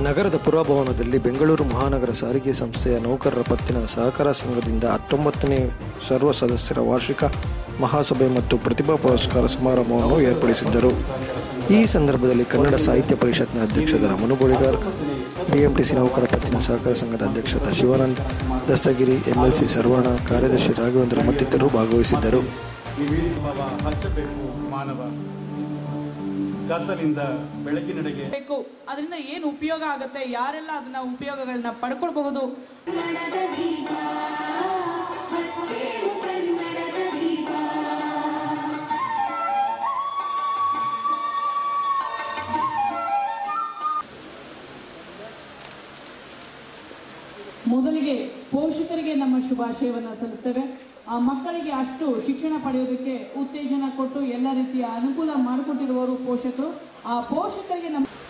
ನಗರದ ಪುರಭವನದಲ್ಲಿ ಬೆಂಗಳೂರು ಮಹಾನಗರ ಸಾರಿಗೆ ಸಂಸ್ಥೆಯ ನೌಕರರ ಪತ್ತಿನ ಸಹಕಾರ ಸಂಘದಿಂದ ಹತ್ತೊಂಬತ್ತನೇ ಸರ್ವ ಸದಸ್ಯರ ವಾರ್ಷಿಕ ಮಹಾಸಭೆ ಮತ್ತು ಪ್ರತಿಭಾ ಪುರಸ್ಕಾರ ಸಮಾರಂಭವನ್ನು ಏರ್ಪಡಿಸಿದ್ದರು ಈ ಸಂದರ್ಭದಲ್ಲಿ ಕನ್ನಡ ಸಾಹಿತ್ಯ ಪರಿಷತ್ನ ಅಧ್ಯಕ್ಷರಾದ ಮನು ಬೋಳಿಗಾರ್ ಬಿಎಂಟಿಸಿ ನೌಕರ ಪತ್ತಿನ ಸಹಕಾರ ಸಂಘದ ಅಧ್ಯಕ್ಷರಾದ ಶಿವಾನಂದ್ ದಸ್ತಗಿರಿ ಎಂಎಲ್ಸಿ ಸರ್ವಣ ಕಾರ್ಯದರ್ಶಿ ರಾಘವೇಂದ್ರ ಮತ್ತಿತರರು ಭಾಗವಹಿಸಿದ್ದರು ವಿವಿಧ ಹಚ್ಚಬೇಕು ಮಾನವ ಕತ್ತಲಿಂದ ಬೆಳಕಿನೆಡೆಗೆ ಬೇಕು ಅದರಿಂದ ಏನು ಉಪಯೋಗ ಆಗುತ್ತೆ ಯಾರೆಲ್ಲ ಅದನ್ನ ಉಪಯೋಗಗಳನ್ನ ಪಡ್ಕೊಳ್ಬಹುದು ಮೊದಲಿಗೆ ಪೋಷಕರಿಗೆ ನಮ್ಮ ಶುಭಾಶಯವನ್ನ ಸಲ್ಲಿಸ್ತೇವೆ ಆ ಮಕ್ಕಳಿಗೆ ಅಷ್ಟು ಶಿಕ್ಷಣ ಪಡೆಯೋದಕ್ಕೆ ಉತ್ತೇಜನ ಕೊಟ್ಟು ಎಲ್ಲ ರೀತಿಯ ಅನುಕೂಲ ಮಾಡಿಕೊಟ್ಟಿರುವವರು ಪೋಷಕರು ಆ ಪೋಷಕರಿಗೆ ನಮ್ಮ